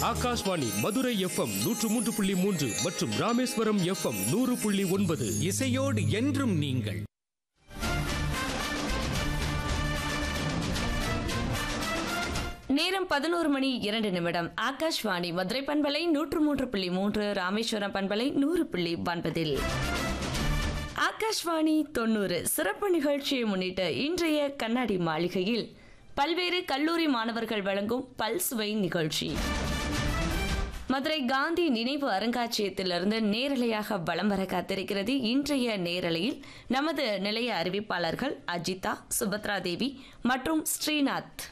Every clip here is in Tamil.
ஆகாஷ்வாணி மதுரை எஃப்எம் நூற்று மூன்று புள்ளி மூன்று மற்றும் ராமேஸ்வரம் எஃப்எம் நூறு புள்ளி ஒன்பது இசையோடு என்றும் நீங்கள் நேரம் பதினோரு மணி இரண்டு நிமிடம் ஆகாஷ்வாணி மதுரை பண்பலை நூற்று மூன்று புள்ளி மூன்று ராமேஸ்வரம் பண்பலை நூறு புள்ளி ஒன்பதில் ஆகாஷ்வாணி தொண்ணூறு சிறப்பு நிகழ்ச்சியை முன்னிட்டு இன்றைய கண்ணாடி மாளிகையில் பல்வேறு கல்லூரி மாணவர்கள் வழங்கும் பல்சுவை நிகழ்ச்சி மதுரை காந்தி நினைவு அருங்காட்சியகத்திலிருந்து நேரலையாக வலம் வர காத்திருக்கிறது இன்றைய நேரலையில் நமது நிலைய அறிவிப்பாளர்கள் அஜிதா சுபத்ரா தேவி மற்றும் ஸ்ரீநாத்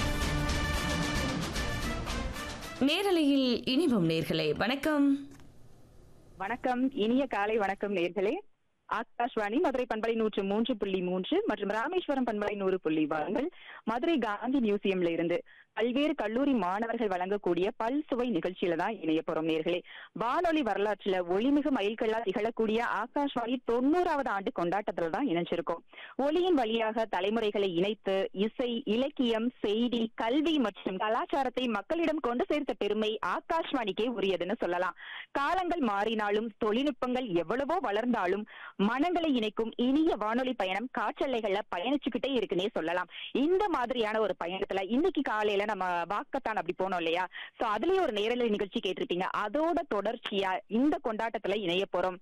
நேரலையில் இனிவும் நேர்களே வணக்கம் வணக்கம் இனிய காலை வணக்கம் நேர்களே ஆகாஷ்வாணி மதுரை பண்பலை நூற்று மூன்று புள்ளி மூன்று மற்றும் ராமேஸ்வரம் பண்பலை நூறு புள்ளி வாருங்கள் மதுரை காந்தி மியூசியம்ல இருந்து பல்வேறு கல்லூரி மாணவர்கள் வழங்கக்கூடிய பல் சுவை நிகழ்ச்சியில தான் இணைய போறோம் நேர்களே வானொலி வரலாற்றுல ஒளிமிகு மைல்கல்லா திகழக்கூடிய ஆகாஷ்வாணி தொண்ணூறாவது ஆண்டு கொண்டாட்டத்துல தான் இணைஞ்சிருக்கோம் ஒளியின் வழியாக தலைமுறைகளை இணைத்து இசை இலக்கியம் செய்தி கல்வி மற்றும் கலாச்சாரத்தை மக்களிடம் கொண்டு சேர்த்த பெருமை ஆகாஷ்வாணிக்கே உரியதுன்னு சொல்லலாம் காலங்கள் மாறினாலும் தொழில்நுட்பங்கள் எவ்வளவோ வளர்ந்தாலும் மனங்களை இணைக்கும் இனிய வானொலி பயணம் காற்றலைகள்ல பயணிச்சுக்கிட்டே இருக்குன்னே சொல்லலாம் இந்த மாதிரியான ஒரு பயணத்துல இன்னைக்கு காலையில நம்ம வாக்கத்தான் அப்படி போனோம் இல்லையா சோ அதுலயே ஒரு நேரலை நிகழ்ச்சி கேட்டிருப்பீங்க அதோட தொடர்ச்சியா இந்த கொண்டாட்டத்துல இணைய போறோம்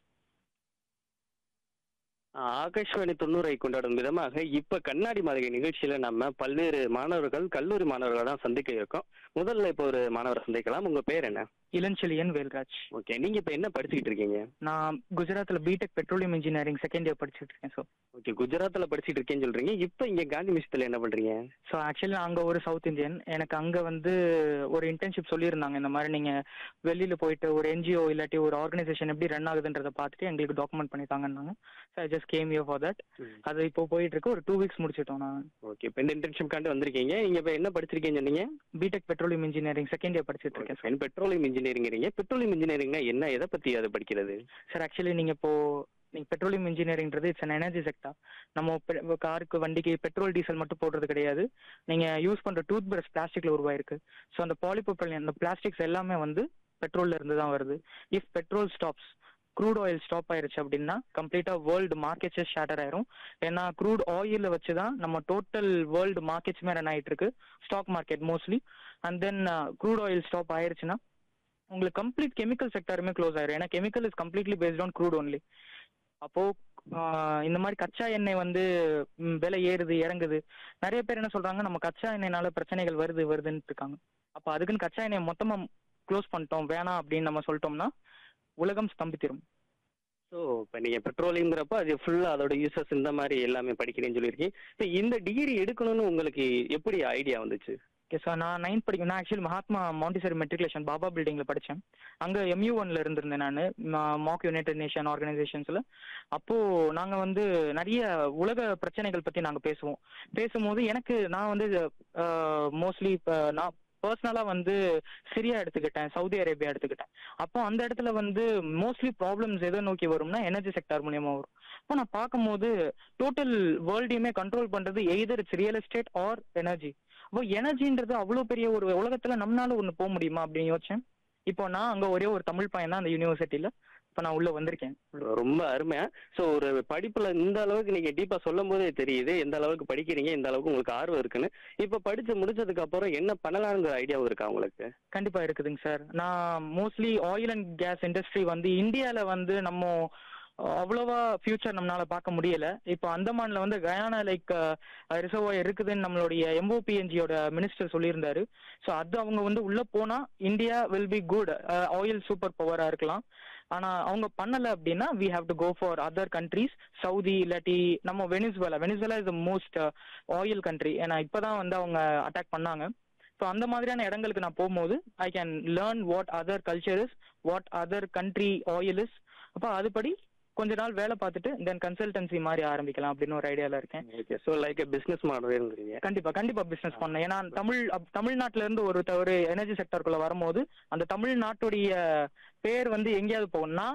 ஆகாஷ்வாணி தொண்ணூறை கொண்டாடும் விதமாக இப்ப கண்ணாடி மாதிரி நிகழ்ச்சியில நம்ம பல்வேறு மாணவர்கள் கல்லூரி மாணவர்களை தான் சந்திக்க இருக்கோம் முதல்ல இப்போ ஒரு மாணவரை சந்திக்கலாம் உங்க பேர் என்ன இளஞ்செழியன் வேல்ராஜ் ஓகே நீங்க இப்ப என்ன படிச்சுக்கிட்டு இருக்கீங்க நான் குஜராத்ல B Tech petroleum engineering second year படிச்சுட்டு இருக்கேன் ஸோ ஓகே குஜராத்ல படிச்சுட்டு இருக்கேன்னு சொல்றீங்க இப்ப இங்க காந்தி மிஷத்துல என்ன பண்றீங்க ஸோ ஆக்சுவலி நான் அங்கே ஒரு சவுத் இந்தியன் எனக்கு அங்கே வந்து ஒரு இன்டர்ன்ஷிப் சொல்லியிருந்தாங்க இந்த மாதிரி நீங்கள் வெளியில் போயிட்டு ஒரு என்ஜிஓ இல்லாட்டி ஒரு ஆர்கனைசேஷன் எப்படி ரன் ஆகுதுன்றதை பார்த்துட்டு எங்களுக்கு டாக்குமெண்ட் பண்ணி தாங்கன்னாங்க so I just came you for that அது இப்போ போயிட்டு இருக்கு ஒரு டூ வீக்ஸ் முடிச்சிட்டோம் நான் ஓகே இப்ப இந்த இன்டர்ன்ஷிப் காண்டி வந்திருக்கீங்க நீங்க இப்ப என்ன படிச்சிருக்கீங்க சொன்னீங்க B Tech petroleum engineering second year படிச்சுட்டு இருக்கேன் ஃபைன் பெட்ரோலியம் இன்ஜினியரிங் பெட்ரோலியம் இன்ஜினியரிங்னா என்ன எதை பத்தி அது படிக்கிறது சார் ஆக்சுவலி நீங்கள் இப்போ நீங்கள் பெட்ரோலியம் இன்ஜினியரிங்கிறது இட்ஸ் அன் எனர்ஜி செக்டர் நம்ம காருக்கு வண்டிக்கு பெட்ரோல் டீசல் மட்டும் போடுறது கிடையாது நீங்கள் யூஸ் பண்ணுற டூத் பிரஷ் பிளாஸ்டிக்ல உருவாயிருக்கு ஸோ அந்த பாலிபோப்ரலின் அந்த பிளாஸ்டிக்ஸ் எல்லாமே வந்து பெட்ரோல்ல இருந்து தான் வருது if petrol stops crude oil stop ஆயிருச்சு அப்படின்னா கம்ப்ளீட்டா வேர்ல்டு மார்க்கெட்ஸே ஷேட்டர் ஆயிரும் ஏன்னா க்ரூட் ஆயில வச்சு தான் நம்ம டோட்டல் வேர்ல்டு மார்க்கெட்ஸுமே ரன் ஆயிட்டு இருக்கு stock market mostly and then crude oil stop ஆயிருச்சுன்னா உங்களுக்கு கம்ப்ளீட் கெமிக்கல் செக்டருமே க்ளோஸ் ஆயிரும் ஏன்னா chemical is completely based on crude only அப்போ ஆஹ் இந்த மாதிரி கச்சா எண்ணெய் வந்து ம், விலை ஏறுது இறங்குது நிறைய பேர் என்ன சொல்றாங்க நம்ம கச்சா எண்ணெய்னால பிரச்சனைகள் வருது வருதுன்னு இருக்காங்க அப்ப அதுக்குன்னு கச்சா எண்ணெய் மொத்தமா க்ளோஸ் பண்ணிட்டோம் வேணாம் அப்படின்னு நம்ம சொல்லிட்டோம்னா உலகம் ஸ்தம்பித்திரும் ஸோ இப்போ நீங்கள் பெட்ரோலியம்ங்கிறப்ப அது ஃபுல்லாக அதோட யூசஸ் இந்த மாதிரி எல்லாமே படிக்கிறேன்னு சொல்லியிருக்கீங்க இப்போ இந்த டிகிரி எடுக்கணும்னு உங்களுக்கு எப்படி ஐடியா வந்துச்சு ஓகே சார் நான் நைன்த் படிக்கும் நான் actually Mahatma Montessori matriculation Baba பில்டிங்ல படித்தேன் அங்கே எம்யூ ஒன்ல இருந்திருந்தேன் நான் மாக் யுனைடெட் நேஷன் ஆர்கனைசேஷன்ஸ்ல அப்போ நாங்க வந்து நிறைய உலக பிரச்சனைகள் பத்தி நாங்க பேசுவோம் பேசும்போது எனக்கு நான் வந்து மோஸ்ட்லி இப்போ நான் பர்சனலாக வந்து சிரியா எடுத்துக்கிட்டேன் சவுதி அரேபியா எடுத்துக்கிட்டேன் அப்போ அந்த இடத்துல வந்து மோஸ்ட்லி ப்ராப்ளம்ஸ் எதை நோக்கி வரும்னா எனர்ஜி செக்டார் மூலியமா வரும் அப்போ நான் பார்க்கும்போது டோட்டல் வேர்ல்டையுமே கண்ட்ரோல் பண்றது either it's real estate or energy அப்போ எனர்ஜின்றது அவ்வளோ பெரிய ஒரு உலகத்துல நம்மளால ஒன்று போக முடியுமா அப்படின்னு யோசிச்சேன் இப்போ நான் அங்க ஒரே ஒரு தமிழ் பையன் தான் அந்த யூனிவர்சிட்டியில இப்போ நான் உள்ள வந்திருக்கேன் ரொம்ப அருமையா ஸோ ஒரு படிப்புல இந்த அளவுக்கு நீங்க டீப்பா சொல்லும் போதே தெரியுது எந்த அளவுக்கு படிக்கிறீங்க எந்த அளவுக்கு உங்களுக்கு ஆர்வம் இருக்குன்னு இப்போ படிச்சு முடிச்சதுக்கு அப்புறம் என்ன பண்ணலாங்கிற ஐடியாவும் இருக்கா உங்களுக்கு கண்டிப்பா இருக்குதுங்க சார் நான் mostly oil and gas industry வந்து இந்தியால வந்து நம்ம அஹ், அவ்வளவா ஃபியூச்சர் நம்மளால பார்க்க முடியல இப்போ அந்தமான்ல வந்து கயானா லைக் ரிசர்வாயர் இருக்குதுன்னு நம்மளுடைய எம்ஓபிஎன்ஜியோட மினிஸ்டர் சொல்லியிருந்தாரு ஸோ அது அவங்க வந்து உள்ள போனா India will be good oil super பவரா இருக்கலாம் ஆனா அவங்க பண்ணல அப்படின்னா we have to go for other countries Saudi இல்லாட்டி நம்ம Venezuela Venezuela is the most oil country ஏன்னா இப்பதான் வந்து அவங்க அட்டாக் பண்ணாங்க ஸோ அந்த மாதிரியான இடங்களுக்கு நான் போகும்போது I can learn what other culture is what other country oil is அப்போ அதுபடி கொஞ்ச நாள் வேலை பார்த்துட்டு தென் கன்சல்டன்சி மாதிரி ஆரம்பிக்கலாம் அப்படின்னு ஒரு ஐடியால இருக்கேன் ஓகே ஸோ லைக் பிஸ்னஸ் மாடல்ங்கிறீங்க கண்டிப்பா கண்டிப்பா பிசினஸ் பண்ணேன் ஏன்னா தமிழ் அப்- தமிழ்நாட்டுல இருந்து ஒரு த- ஒரு எனர்ஜி செக்டருக்குள்ள வரும்போது அந்த தமிழ்நாட்டுடைய பேர் வந்து எங்கேயாவது போகணும்னா